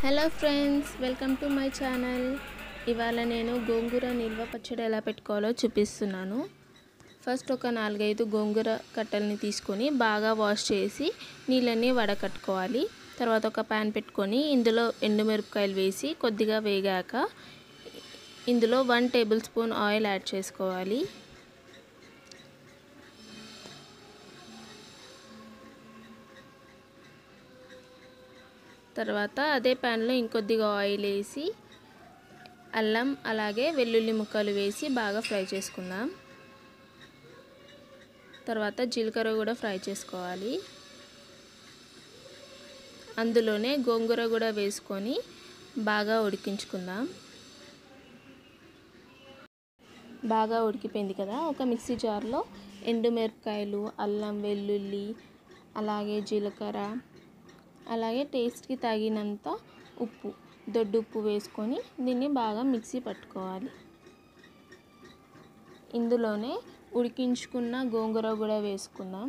hello friends welcome to my channel ఇవాళ నేను గోంగూర నిల్వ పచ్చడి ఎలా పెట్టుకోవాలో చూపిస్తున్నాను ఫస్ట్ ఒక నాలుగైదు గోంగూర కట్టల్ని తీసుకొని బాగా వాష్ చేసి నీళ్ళని వడకట్టుకోవాలి తర్వాత ఒక ప్యాన్ పెట్టుకొని ఇందులో ఎండుమిరపకాయలు వేసి కొద్దిగా వేగాక ఇందులో one tablespoon oil add చేసుకోవాలి తర్వాత అదే ప్యాన్లో ఇంకొద్దిగా ఆయిల్ వేసి అల్లం అలాగే వెల్లుల్లి ముక్కలు వేసి బాగా ఫ్రై చేసుకుందాం తర్వాత జీలకర్ర కూడా ఫ్రై చేసుకోవాలి అందులోనే గోంగూర కూడా వేసుకొని బాగా ఉడికించుకుందాం బాగా ఉడికిపోయింది కదా ఒక మిక్సీ జార్లో ఎండుమిరపకాయలు అల్లం వెల్లుల్లి అలాగే జీలకర్ర అలాగే టేస్ట్కి తగినంత ఉప్పు దొడ్డు ఉప్పు వేసుకొని దీన్ని బాగా మిక్సీ పట్టుకోవాలి ఇందులోనే ఉడికించుకున్న గోంగూర కూడా వేసుకుందాం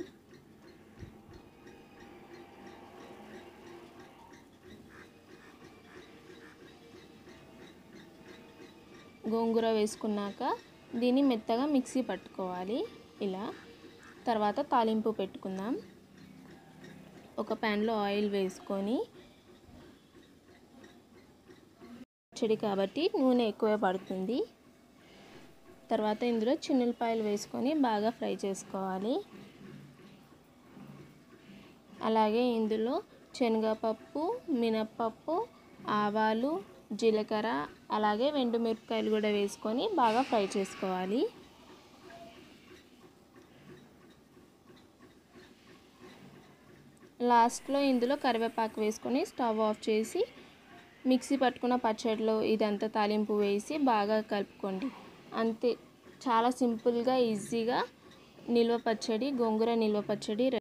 గోంగూర వేసుకున్నాక దీన్ని మెత్తగా మిక్సీ పట్టుకోవాలి ఇలా తర్వాత తాలింపు పెట్టుకుందాం ఒక ప్యాన్లో ఆయిల్ వేసుకొని పచ్చడి కాబట్టి నూనె ఎక్కువ పడుతుంది తర్వాత ఇందులో చిన్నులపాయలు వేసుకొని బాగా ఫ్రై చేసుకోవాలి అలాగే ఇందులో శనగపప్పు మినప్పప్పు ఆవాలు జీలకర్ర అలాగే మిరపకాయలు కూడా వేసుకొని బాగా ఫ్రై చేసుకోవాలి లాస్ట్లో ఇందులో కరివేపాకు వేసుకొని స్టవ్ ఆఫ్ చేసి మిక్సీ పట్టుకున్న పచ్చడిలో ఇదంతా తాలింపు వేసి బాగా కలుపుకోండి అంతే చాలా సింపుల్గా ఈజీగా నిల్వ పచ్చడి గోంగూర నిల్వ పచ్చడి